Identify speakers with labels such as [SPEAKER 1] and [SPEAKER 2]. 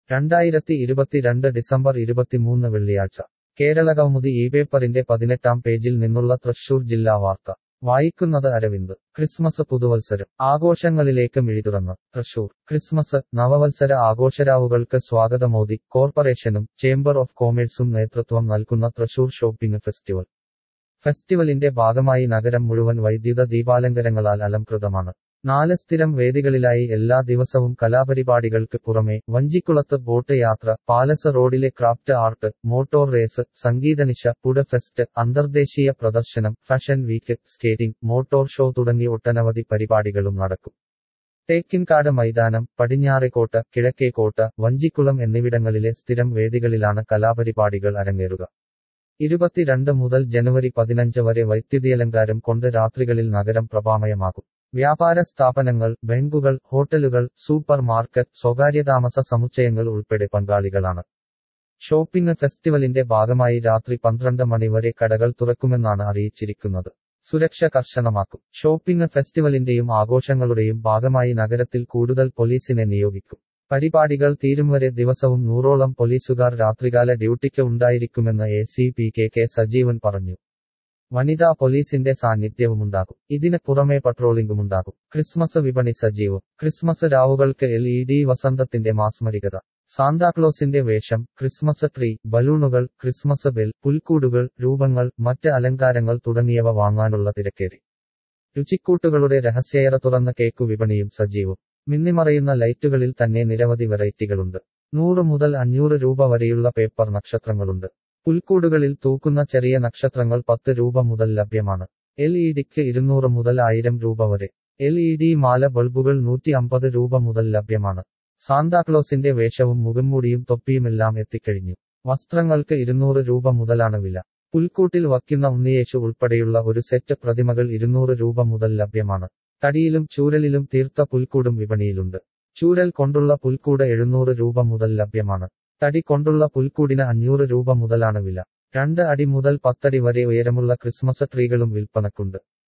[SPEAKER 1] രണ്ടായിരത്തി ഇരുപത്തിരണ്ട് ഡിസംബർ ഇരുപത്തിമൂന്ന് വെള്ളിയാഴ്ച കേരളകൗമുദി ഈ പേപ്പറിന്റെ പതിനെട്ടാം പേജിൽ നിന്നുള്ള തൃശൂർ ജില്ലാ വാർത്ത വായിക്കുന്നത് അരവിന്ദ് ക്രിസ്മസ് പുതുവത്സരം ആഘോഷങ്ങളിലേക്ക് മിഴിതുറന്ന് തൃശൂർ ക്രിസ്മസ് നവവത്സര ആഘോഷരാവുകൾക്ക് സ്വാഗതമോദി കോർപ്പറേഷനും ചേംബർ ഓഫ് കോമേഴ്സും നേതൃത്വം നൽകുന്ന തൃശൂർ ഷോപ്പിംഗ് ഫെസ്റ്റിവൽ ഫെസ്റ്റിവലിന്റെ ഭാഗമായി നഗരം മുഴുവൻ വൈദ്യുത ദീപാലങ്കരങ്ങളാൽ അലംകൃതമാണ് നാല് സ്ഥിരം വേദികളിലായി എല്ലാ ദിവസവും കലാപരിപാടികൾക്ക് പുറമെ വഞ്ചിക്കുളത്ത് ബോട്ട് യാത്ര palace road craft art motor race സംഗീതനിശ പുട ഫെസ്റ്റ് അന്തർദേശീയ പ്രദർശനം fashion week skating motor show തുടങ്ങി ഒട്ടനവധി പരിപാടികളും നടക്കും തേക്കിൻകാട് മൈതാനം പടിഞ്ഞാറേക്കോട്ട കിഴക്കേക്കോട്ട വഞ്ചിക്കുളം എന്നിവിടങ്ങളിലെ സ്ഥിരം വേദികളിലാണ് കലാപരിപാടികൾ അരങ്ങേറുക ഇരുപത്തിരണ്ട് മുതൽ ജനുവരി പതിനഞ്ച് വരെ വൈദ്യുതിയലങ്കാരം കൊണ്ട് രാത്രികളിൽ നഗരം പ്രഭാമയമാകും വ്യാപാര സ്ഥാപനങ്ങൾ ബാങ്കുകൾ ഹോട്ടലുകൾ സൂപ്പർ മാർക്കറ്റ് സ്വകാര്യ താമസ സമുച്ചയങ്ങൾ ഉൾപ്പെടെ പങ്കാളികളാണ് ഷോപ്പിംഗ് ഫെസ്റ്റിവലിന്റെ ഭാഗമായി രാത്രി പന്ത്രണ്ട് മണിവരെ കടകൾ തുറക്കുമെന്നാണ് അറിയിച്ചിരിക്കുന്നത് സുരക്ഷ കർശനമാക്കും ഷോപ്പിംഗ് ഫെസ്റ്റിവലിന്റെയും ആഘോഷങ്ങളുടെയും ഭാഗമായി നഗരത്തിൽ കൂടുതൽ പോലീസിനെ നിയോഗിക്കും പരിപാടികൾ തീരുംവരെ ദിവസവും നൂറോളം പോലീസുകാർ രാത്രികാല ഡ്യൂട്ടിക്ക് ഉണ്ടായിരിക്കുമെന്ന് A C P K K Sajeevan പറഞ്ഞു വനിതാ പോലീസിന്റെ സാന്നിധ്യവുമുണ്ടാകും ഇതിന് പുറമെ പട്രോളിംഗുമുണ്ടാകും ക്രിസ്മസ് വിപണി സജീവം ക്രിസ്മസ് രാവുകൾക്ക് എൽ ഇ ഡി വസന്തത്തിന്റെ മാസ്മരികത സാന്താക്ലോസിന്റെ വേഷം ക്രിസ്മസ് ട്രീ ബലൂണുകൾ ക്രിസ്മസ് ബെൽ പുൽക്കൂടുകൾ രൂപങ്ങൾ മറ്റ് അലങ്കാരങ്ങൾ തുടങ്ങിയവ വാങ്ങാനുള്ള തിരക്കേറി രുചിക്കൂട്ടുകളുടെ രഹസ്യയറ തുറന്ന കേക്കു വിപണിയും സജീവം മിന്നിമറയുന്ന ലൈറ്റുകളിൽ തന്നെ നിരവധി വെറൈറ്റികളുണ്ട് നൂറ് മുതൽ അഞ്ഞൂറ് രൂപ വരെയുള്ള പേപ്പർ നക്ഷത്രങ്ങളുണ്ട് പുൽക്കൂടുകളിൽ തൂക്കുന്ന ചെറിയ നക്ഷത്രങ്ങൾ പത്ത് രൂപ മുതൽ ലഭ്യമാണ് എൽ ഇ ഡിക്ക് ഇരുന്നൂറ് മുതൽ ആയിരം രൂപ വരെ എൽ ഇ ഡി മാല ബൾബുകൾ നൂറ്റി അമ്പത് രൂപ മുതൽ ലഭ്യമാണ് സാന്താക്ലോസിന്റെ വേഷവും മുഖംമൂടിയും തൊപ്പിയുമെല്ലാം എത്തിക്കഴിഞ്ഞു വസ്ത്രങ്ങൾക്ക് ഇരുന്നൂറ് രൂപ മുതലാണ് വില പുൽക്കൂട്ടിൽ വയ്ക്കുന്ന ഉണ്ണിയേശു ഉൾപ്പെടെയുള്ള ഒരു സെറ്റ് പ്രതിമകൾ ഇരുന്നൂറ് രൂപ മുതൽ ലഭ്യമാണ് തടിയിലും ചൂരലിലും തീർത്ത പുൽക്കൂടും വിപണിയിലുണ്ട് ചൂരൽ കൊണ്ടുള്ള പുൽക്കൂട് എഴുന്നൂറ് രൂപ മുതൽ ലഭ്യമാണ് തടി കൊണ്ടുള്ള പുൽക്കൂടിന് അഞ്ഞൂറ് രൂപ മുതലാണ് വില രണ്ട് അടി മുതൽ പത്തടി വരെ ഉയരമുള്ള ക്രിസ്മസ് ട്രീകളും വിൽപ്പനക്കുണ്ട്